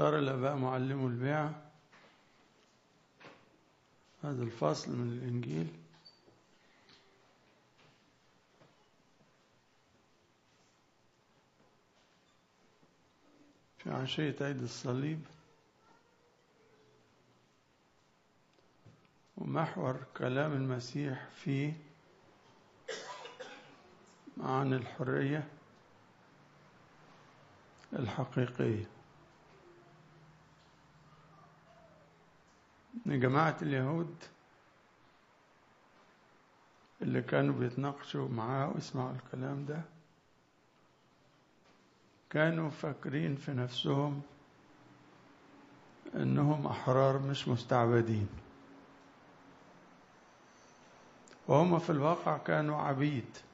اختار الآباء معلمو البيع هذا الفصل من الإنجيل في عشية عيد الصليب ومحور كلام المسيح فيه عن الحرية الحقيقية من جماعة اليهود اللي كانوا بيتناقشوا معاه ويسمعوا الكلام ده كانوا فاكرين في نفسهم انهم احرار مش مستعبدين وهم في الواقع كانوا عبيد